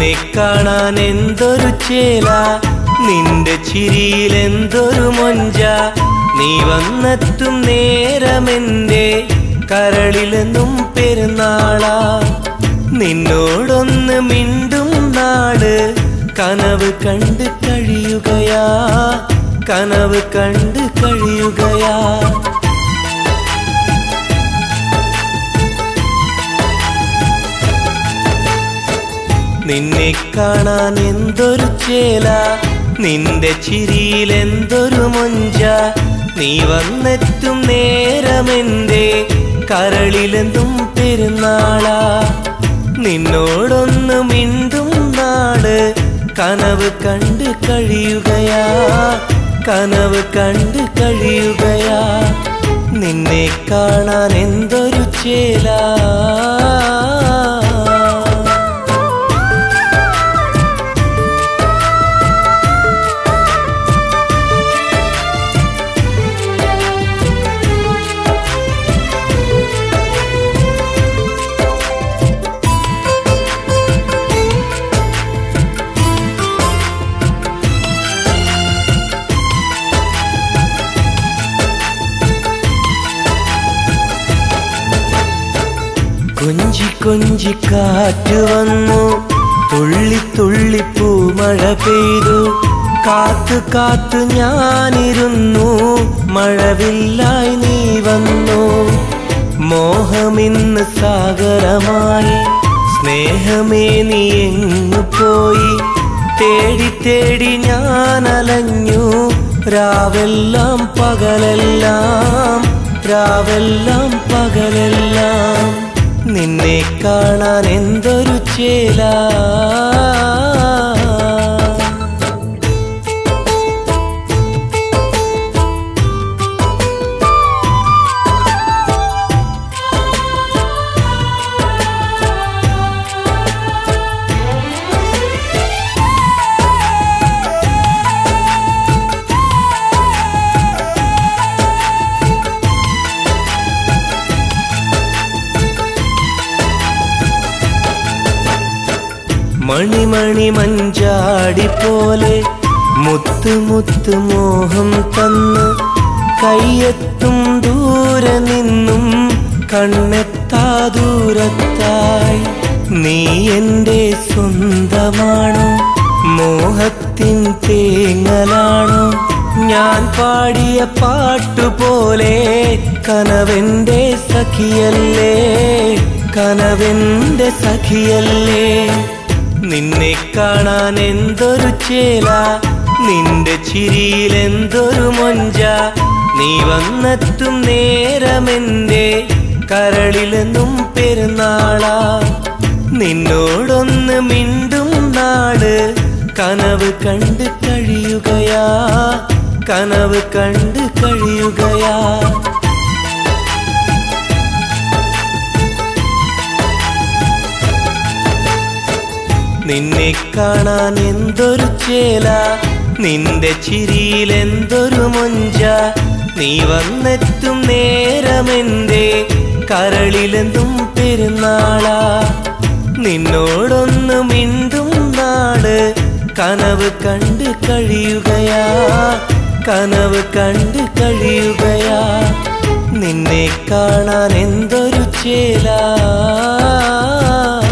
നിന്നെ കാണാൻ എന്തൊരു ചേല നിന്റെ ചിരിയിൽ എന്തൊരു മൊഞ്ച നീ വന്നെത്തും നേരമെന്റെ കരളിലെന്നും പെരുന്നാളാ നിന്നോടൊന്ന് മിണ്ടും നാട് കനവ് കണ്ട് കഴിയുകയാ കനവ് കണ്ട് കഴിയുകയാ നിന്നെ കാണാൻ എന്തൊരു ചേല നിന്റെ ചിരിയിൽ എന്തൊരു മൊഞ്ച നീ വന്നെത്തും നേരമെന്റെ കരളിലെന്തും പെരുന്നാളാ നിന്നോടൊന്ന് മിണ്ടും നാട് കനവ് കണ്ട് കഴിയുകയാ കനവ് കണ്ട് കഴിയുകയാ നിന്നെ കാണാൻ എന്തൊരു ചേല കൊഞ്ചി കൊഞ്ചി കാറ്റ് വന്നു തുള്ളി തുള്ളി പൂമഴ പെയ്തു കാത്തു കാത്തു ഞാനിരുന്നു മഴവില്ലായി നീ വന്നു മോഹമിന്ന് സാഗരമായി സ്നേഹമേ നീ എങ്ങു പോയി തേടി തേടി ഞാൻ അലഞ്ഞു രാവെല്ലാം പകലെല്ലാം രാവെല്ലാം പകലെല്ലാം നിന്നെ കാണാൻ എന്തൊരു ചേല മണിമണി മഞ്ചാടി പോലെ മുത്ത് മുത്ത് മോഹം തന്ന് കയ്യെത്തും ദൂരെ നിന്നും കണ്ണെത്താ ദൂരത്തായി നീ എൻ്റെ സ്വന്തമാണോ മോഹത്തിൻ തേങ്ങലാണോ ഞാൻ പാടിയ പാട്ടുപോലെ കനവെന്റെ സഖിയല്ലേ കനവെന്റെ സഖിയല്ലേ നിന്നെ കാണാൻ എന്തൊരു ചേല നിന്റെ ചിരിയിൽ എന്തൊരു മൊഞ്ച നീ വന്നെത്തും നേരമെന്റെ കരളിലെന്നും പെരുന്നാളാ നിന്നോടൊന്ന് മിണ്ടും നാട് കനവ് കണ്ട് കഴിയുകയാ കനവ് കണ്ട് കഴിയുകയാ നിന്നെ കാണാൻ എന്തൊരു ചേല നിന്റെ ചിരിയിൽ എന്തൊരു മൊഞ്ച നീ വന്നെത്തും നേരമെന്റെ കരളിലെന്തും പെരുന്നാളാ നിന്നോടൊന്ന് മിണ്ടും നാട് കനവ് കണ്ട് കഴിയുകയാ കനവ് കണ്ട് കഴിയുകയാ നിന്നെ കാണാൻ എന്തൊരു ചേല